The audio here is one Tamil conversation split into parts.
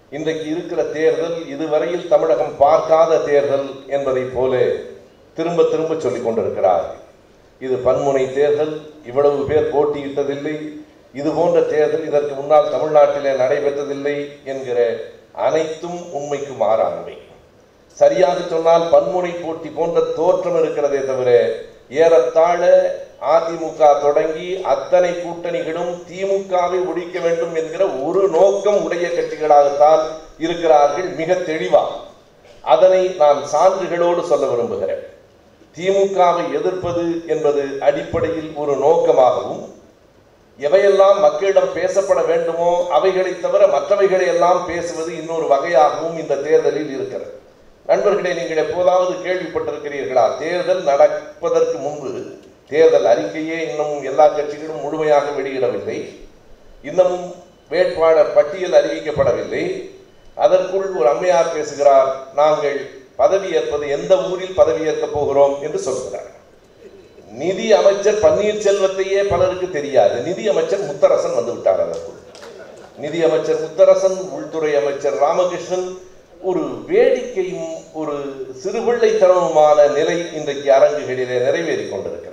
இன்றைக்கு இருக்கிற தேர்தல் இதுவரையில் தமிழகம் பார்க்காத தேர்தல் என்பதைப் போல திரும்ப திரும்ப சொல்லிக் கொண்டிருக்கிறார்கள் இது பன்முனை தேர்தல் இவ்வளவு பேர் போட்டியிட்டதில்லை இது போன்ற தேர்தல் இதற்கு முன்னால் தமிழ்நாட்டிலே நடைபெற்றதில்லை என்கிற அனைத்தும் உண்மைக்கு மாறானவை சரியாக சொன்னால் பன்முனை போட்டி போன்ற தோற்றம் இருக்கிறதே தவிர ஏறத்தாழ அதிமுக தொடங்கி அத்தனை கூட்டணிகளும் திமுகவை ஒழிக்க வேண்டும் என்கிற ஒரு நோக்கம் உடைய கட்சிகளாகத்தான் இருக்கிறார்கள் மிக தெளிவாக அதனை நான் சான்றுகளோடு சொல்ல விரும்புகிறேன் திமுகவை எதிர்ப்பது என்பது அடிப்படையில் ஒரு நோக்கமாகவும் எவையெல்லாம் மக்களிடம் பேசப்பட வேண்டுமோ அவைகளை தவிர மற்றவைகளை எல்லாம் பேசுவது இன்னொரு வகையாகவும் இந்த தேர்தலில் இருக்கிறது நண்பர்களே நீங்கள் எப்போதாவது கேள்விப்பட்டிருக்கிறீர்களா தேர்தல் நடப்பதற்கு முன்பு தேர்தல் அறிக்கையே இன்னும் எல்லா கட்சிகளும் முழுமையாக வெளியிடவில்லை இன்னமும் வேட்பாளர் பட்டியல் அறிவிக்கப்படவில்லை அதற்குள் ஒரு அம்மையார் பேசுகிறார் நாங்கள் பதவி ஏற்பது எந்த ஊரில் பதவி ஏற்கப் போகிறோம் என்று சொல்கிறார் நிதி அமைச்சர் பன்னீர்செல்வத்தையே பலருக்கு தெரியாது நிதி அமைச்சர் முத்தரசன் வந்து விட்டார் அதற்குள் நிதி அமைச்சர் முத்தரசன் உள்துறை அமைச்சர் ராமகிருஷ்ணன் ஒரு வேடிக்கையும் ஒரு சிறுபிள்ளைத்தனமுமான நிலை இன்றைக்கு அரங்குகளிலே நிறைவேறிக் கொண்டிருக்கிறது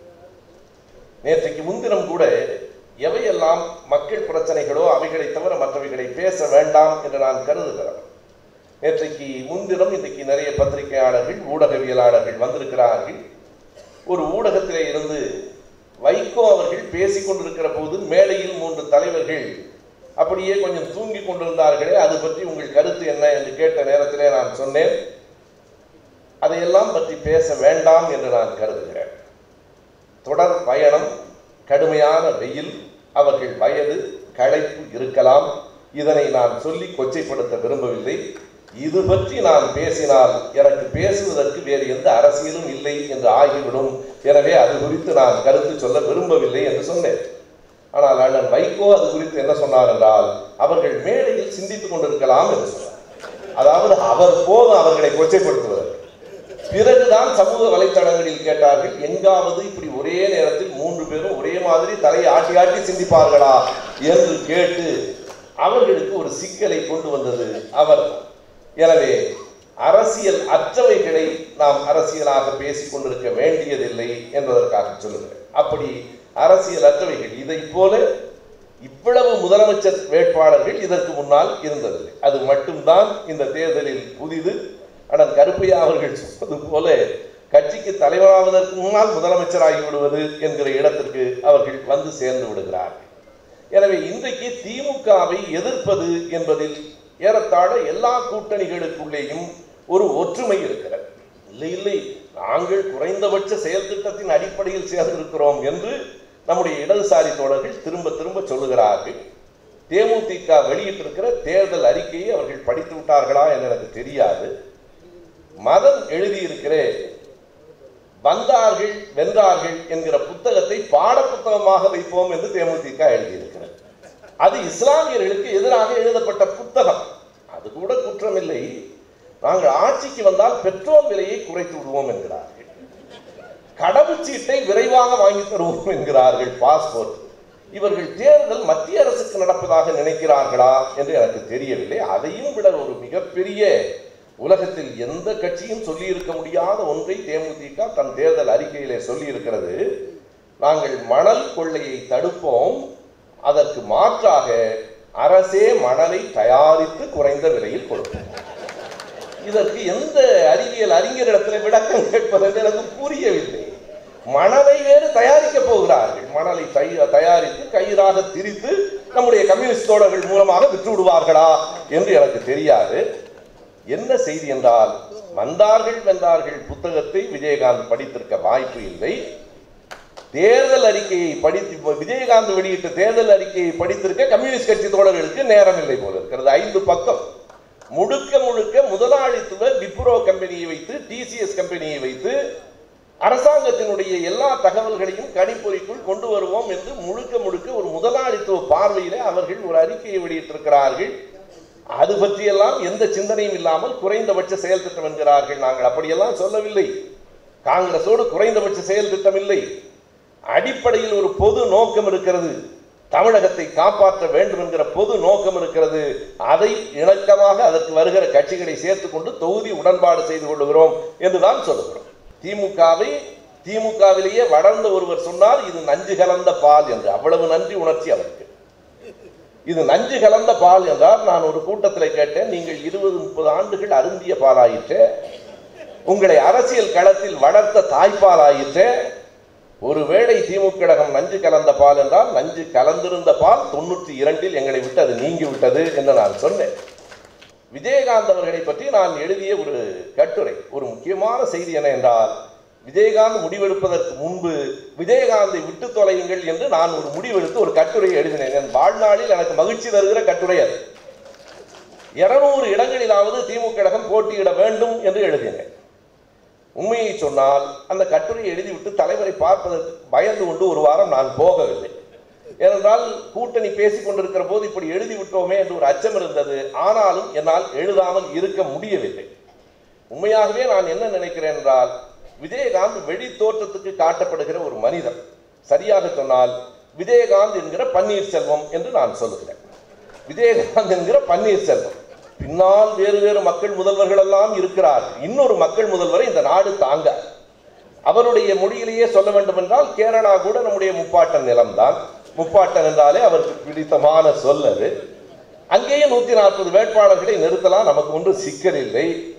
நேற்றைக்கு முன்தினம் கூட எவையெல்லாம் மக்கள் பிரச்சனைகளோ அவைகளை தவிர மற்றவைகளை பேச வேண்டாம் என்று நான் கருதுகிறேன் நேற்றைக்கு முன்தினம் இன்றைக்கு நிறைய பத்திரிகையாளர்கள் ஊடகவியலாளர்கள் வந்திருக்கிறார்கள் ஒரு ஊடகத்திலே இருந்து வைகோ அவர்கள் பேசிக் கொண்டிருக்கிற போது மேடையில் மூன்று தலைவர்கள் அப்படியே கொஞ்சம் தூங்கி கொண்டிருந்தார்களே அது பற்றி உங்கள் கருத்து என்ன என்று கேட்ட நேரத்திலே நான் சொன்னேன் அதையெல்லாம் பற்றி பேச வேண்டாம் என்று நான் கருதுகிறேன் தொடர் பயணம் கடுமையான வெயில் அவர்கள் வயது களைப்பு இருக்கலாம் இதனை நான் சொல்லி கொச்சைப்படுத்த விரும்பவில்லை இது பற்றி நான் பேசினால் எனக்கு பேசுவதற்கு வேறு எந்த அரசியலும் இல்லை என்று ஆகிவிடும் எனவே அது குறித்து நான் கருத்து சொல்ல விரும்பவில்லை என்று சொன்னேன் ஆனால் அண்ணன் வைகோ அது குறித்து என்ன சொன்னார் என்றால் அவர்கள் மேடையில் சிந்தித்துக் கொண்டிருக்கலாம் என்று சொன்னார் அதாவது அவர் போதும் அவர்களை கொச்சைப்படுத்துவதற்கு பிறகுதான் சமூக வலைத்தளங்களில் கேட்டார்கள் எங்காவது இப்படி ஒரே நேரத்தில் மூன்று பேரும் ஒரே மாதிரி தலையை ஆட்டி ஆட்டி சிந்திப்பார்களா என்று கேட்டு அவர்களுக்கு ஒரு சிக்கலை கொண்டு வந்தது அவர் எனவே அரசியல் அற்றவைகளை நாம் அரசியலாக பேசிக் கொண்டிருக்க வேண்டியதில்லை என்பதற்காக சொல்லுகிறேன் அப்படி அரசியல் அற்றவைகள் இதை போல இவ்வளவு முதலமைச்சர் வேட்பாளர்கள் இதற்கு முன்னால் இருந்ததில்லை அது மட்டும்தான் இந்த தேர்தலில் புதிது அண்ணன் கருப்பையா அவர்கள் சொன்னது போல கட்சிக்கு தலைவராவதற்கு முன்னால் முதலமைச்சராகி விடுவது என்கிற இடத்திற்கு அவர்கள் வந்து சேர்ந்து விடுகிறார்கள் எனவே இன்றைக்கு திமுகவை எதிர்ப்பது என்பதில் ஏறத்தாழ எல்லா கூட்டணிகளுக்குள்ளேயும் ஒரு ஒற்றுமை இருக்கிறது இல்லை இல்லை நாங்கள் குறைந்தபட்ச செயல் திட்டத்தின் அடிப்படையில் சேர்ந்திருக்கிறோம் என்று நம்முடைய இடதுசாரி தோழர்கள் திரும்ப திரும்ப சொல்லுகிறார்கள் தேமுதிக வெளியிட்டிருக்கிற தேர்தல் அறிக்கையை அவர்கள் படித்து விட்டார்களா என்று எனக்கு தெரியாது மதம் எழுதியிருக்கிற வந்தார்கள் வென்றார்கள் என்கிற புத்தகத்தை பாட புத்தகமாக வைப்போம் என்று தேமுதிக எழுதியிருக்கிறது அது இஸ்லாமியர்களுக்கு எதிராக எழுதப்பட்ட புத்தகம் அது கூட குற்றமில்லை நாங்கள் ஆட்சிக்கு வந்தால் பெட்ரோல் விலையை குறைத்து விடுவோம் என்கிறார்கள் கடவுச்சீட்டை விரைவாக வாங்கி தருவோம் என்கிறார்கள் பாஸ்போர்ட் இவர்கள் தேர்தல் மத்திய அரசுக்கு நடப்பதாக நினைக்கிறார்களா என்று எனக்கு தெரியவில்லை அதையும் விட ஒரு மிகப்பெரிய உலகத்தில் எந்த கட்சியும் சொல்லியிருக்க முடியாத ஒன்றை தேமுதிக தன் தேர்தல் அறிக்கையிலே சொல்லியிருக்கிறது நாங்கள் மணல் கொள்ளையை தடுப்போம் அதற்கு மாற்றாக அரசே மணலை தயாரித்து குறைந்த விலையில் கொடுப்போம் இதற்கு எந்த அறிவியல் அறிஞரிடத்தில் விளக்கம் கேட்பதென்று எனக்கு புரியவில்லை மணலை வேறு தயாரிக்க போகிறார்கள் மணலை தை- தயாரித்து கயிறாக திரித்து நம்முடைய கம்யூனிஸ்ட் தோழர்கள் மூலமாக விற்று விடுவார்களா என்று எனக்கு தெரியாது என்ன செய்தி என்றால் வந்தார்கள் வென்றார்கள் புத்தகத்தை விஜயகாந்த் படித்திருக்க வாய்ப்பு இல்லை தேர்தல் அறிக்கையை படித்து விஜயகாந்த் வெளியிட்ட தேர்தல் அறிக்கையை படித்திருக்க கம்யூனிஸ்ட் கட்சி தோழர்களுக்கு நேரம் இல்லை போல இருக்கிறது ஐந்து பக்கம் முழுக்க முழுக்க முதலாளித்துவ விப்ரோ கம்பெனியை வைத்து டிசிஎஸ் கம்பெனியை வைத்து அரசாங்கத்தினுடைய எல்லா தகவல்களையும் கணிப்பொறிக்குள் கொண்டு வருவோம் என்று முழுக்க முழுக்க ஒரு முதலாளித்துவ பார்வையிலே அவர்கள் ஒரு அறிக்கையை வெளியிட்டிருக்கிறார்கள் அது பற்றியெல்லாம் எந்த சிந்தனையும் இல்லாமல் குறைந்தபட்ச செயல் திட்டம் என்கிறார்கள் நாங்கள் அப்படியெல்லாம் சொல்லவில்லை காங்கிரஸோடு குறைந்தபட்ச செயல் திட்டம் இல்லை அடிப்படையில் ஒரு பொது நோக்கம் இருக்கிறது தமிழகத்தை காப்பாற்ற வேண்டும் என்கிற பொது நோக்கம் இருக்கிறது அதை இணக்கமாக அதற்கு வருகிற கட்சிகளை சேர்த்துக் கொண்டு தொகுதி உடன்பாடு செய்து கொள்ளுகிறோம் என்றுதான் சொல்லுகிறோம் திமுகவை திமுகவிலேயே வளர்ந்த ஒருவர் சொன்னார் இது நஞ்சு கலந்த பால் என்று அவ்வளவு நன்றி உணர்ச்சி அவருக்கு இது நஞ்சு கலந்த பால் என்றால் நான் ஒரு கூட்டத்தில் கேட்டேன் நீங்கள் இருபது முப்பது ஆண்டுகள் அருந்திய பாலாயிற்று உங்களை அரசியல் களத்தில் வளர்த்த தாய்ப்பால் ஆயிற்று ஒருவேளை திமுக கழகம் நஞ்சு கலந்த பால் என்றால் நஞ்சு கலந்திருந்த பால் தொண்ணூற்றி இரண்டில் எங்களை விட்டு அது நீங்கி விட்டது என்று நான் சொன்னேன் விஜயகாந்த் அவர்களை பற்றி நான் எழுதிய ஒரு கட்டுரை ஒரு முக்கியமான செய்தி என்ன என்றால் விஜயகாந்த் முடிவெடுப்பதற்கு முன்பு விஜயகாந்தை விட்டு தொலையுங்கள் என்று நான் ஒரு முடிவெடுத்து ஒரு கட்டுரையை எழுதினேன் என் வாழ்நாளில் எனக்கு மகிழ்ச்சி தருகிற கட்டுரை அது இருநூறு இடங்களிலாவது திமுக கழகம் போட்டியிட வேண்டும் என்று எழுதினேன் உண்மையை சொன்னால் அந்த கட்டுரையை எழுதிவிட்டு தலைவரை பார்ப்பதற்கு பயந்து கொண்டு ஒரு வாரம் நான் போகவில்லை ஏனென்றால் கூட்டணி பேசிக் கொண்டிருக்கிற போது இப்படி எழுதி விட்டோமே என்று ஒரு அச்சம் இருந்தது ஆனாலும் என்னால் எழுதாமல் இருக்க முடியவில்லை உண்மையாகவே நான் என்ன நினைக்கிறேன் என்றால் விஜயகாந்த் வெளி தோற்றத்துக்கு காட்டப்படுகிற ஒரு மனிதன் சரியாக சொன்னால் விஜயகாந்த் என்கிற பன்னீர்செல்வம் என்று நான் சொல்லுகிறேன் விஜயகாந்த் என்கிற பன்னீர்செல்வம் பின்னால் வேறு வேறு மக்கள் முதல்வர்கள் எல்லாம் இருக்கிறார் இன்னொரு மக்கள் முதல்வரை இந்த நாடு தாங்க அவருடைய மொழியிலேயே சொல்ல வேண்டும் என்றால் கேரளா கூட நம்முடைய முப்பாட்டன் நிலம்தான் முப்பாட்டன் என்றாலே அவருக்கு பிடித்தமான சொல் அது அங்கேயே நூத்தி நாற்பது வேட்பாளர்களை நிறுத்தலாம் நமக்கு ஒன்றும் சிக்கல் இல்லை